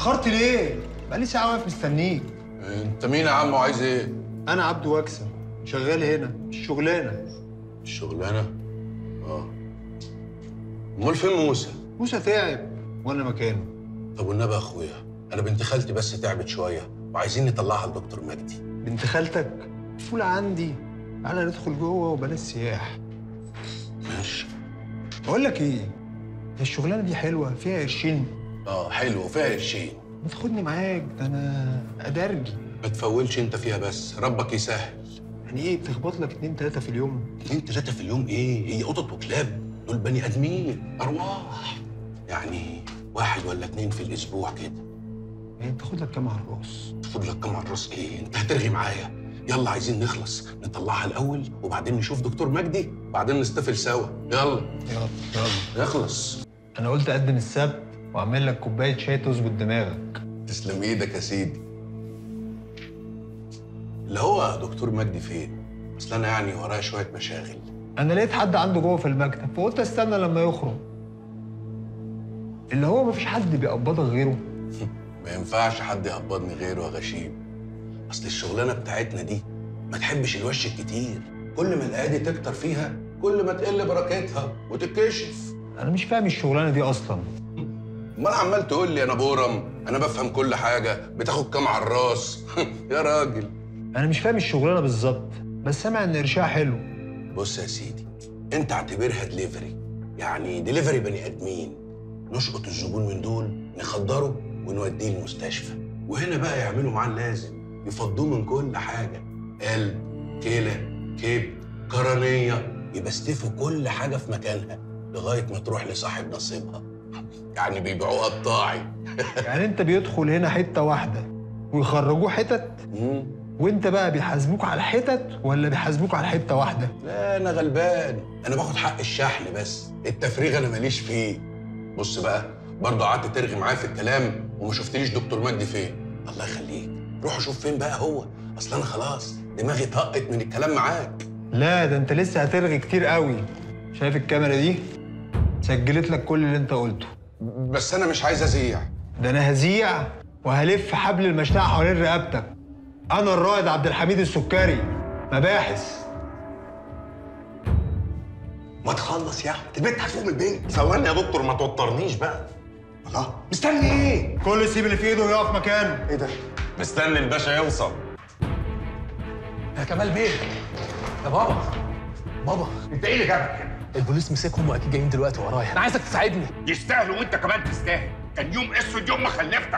اتاخرت ليه بقالي ساعه واقف مستنيك انت مين يا عم وعايز ايه؟ انا عبده واكسب شغال هنا الشغلانه الشغلانه؟ اه امال فين موسى؟ موسى تعب وانا مكانه طب والنبي يا اخويا انا بنت خالتي بس تعبت شويه وعايزين نطلعها لدكتور مجدي بنت خالتك فول عندي تعالى ندخل جوه وبلاش سياح ماشي بقول لك ايه هي الشغلانه دي حلوه فيها قرشين اه حلو وفيها قرشين ما تاخدني معاك ده انا ادرجي ما تفولش انت فيها بس ربك يسهل يعني ايه بتخبط لك اتنين تلاته في اليوم اتنين تلاته في اليوم ايه؟ هي قطط وكلاب دول بني ادمين ارواح يعني واحد ولا اتنين في الاسبوع كده يعني بتاخد لك كام على الراس تاخد لك كام على الراس ايه؟ انت هترغي معايا يلا عايزين نخلص نطلعها الاول وبعدين نشوف دكتور مجدي وبعدين نستفل سوا يلا يلا يلا نخلص انا قلت اقدم السبت واعمل لك كوبايه شاي تظبط دماغك تسلم ايدك يا سيدي اللي هو دكتور مجدي فين؟ اصل انا يعني ورايا شويه مشاغل انا لقيت حد عنده جوه في المكتب فقلت استنى لما يخرج اللي هو مفيش حد بيقبضك غيره ما ينفعش حد يقبضني غيره يا غشيم اصل الشغلانه بتاعتنا دي ما تحبش الوش الكتير كل ما الايادي تكتر فيها كل ما تقل بركتها وتتكشف انا مش فاهم الشغلانه دي اصلا امال عمال تقول لي انا بورم انا بفهم كل حاجه بتاخد كام على الراس يا راجل انا مش فاهم الشغلانه بالظبط بس سامع ان قرشها حلو بص يا سيدي انت اعتبرها دليفري يعني دليفري بني ادمين نشقط الزبون من دول نخدره ونوديه المستشفى وهنا بقى يعملوا معاه اللازم يفضوه من كل حاجه قلب كلى كبد قرنيه يبستفوا كل حاجه في مكانها لغايه ما تروح لصاحب نصيبها يعني بيبيعوها قطاعي يعني انت بيدخل هنا حته واحده ويخرجوه حتت مم. وانت بقى بيحاسبوك على الحتت ولا بيحاسبوك على حته واحده لا انا غلبان انا باخد حق الشحن بس التفريغ انا ماليش فيه بص بقى برضه قعدت ترغي معايا في الكلام وما شفتليش دكتور مجدي فين الله يخليك روح شوف فين بقى هو اصل انا خلاص دماغي طقت من الكلام معاك لا ده انت لسه هترغي كتير قوي شايف الكاميرا دي سجلت لك كل اللي انت قلته بس انا مش عايز ازيع ده انا هزيع وهلف حبل المشنقه حوالين رقبتك انا الرائد عبد الحميد السكري مباحث ما تخلص يا احمد البنت هتفوق من البنت ثواني يا دكتور ما توترنيش بقى الله مستني ايه؟ كل يسيب اللي في ايده ويقف مكانه ايه ده؟ مستني الباشا يوصل يا كمال بيه يا بابا بابا انت ايه اللي جابك هنا؟ البوليس مسكهم واكيد جايين دلوقتي ورايا انا عايزك تساعدني يستاهلوا وانت كمان تستاهل كان يوم اسود يوم ما خلفتك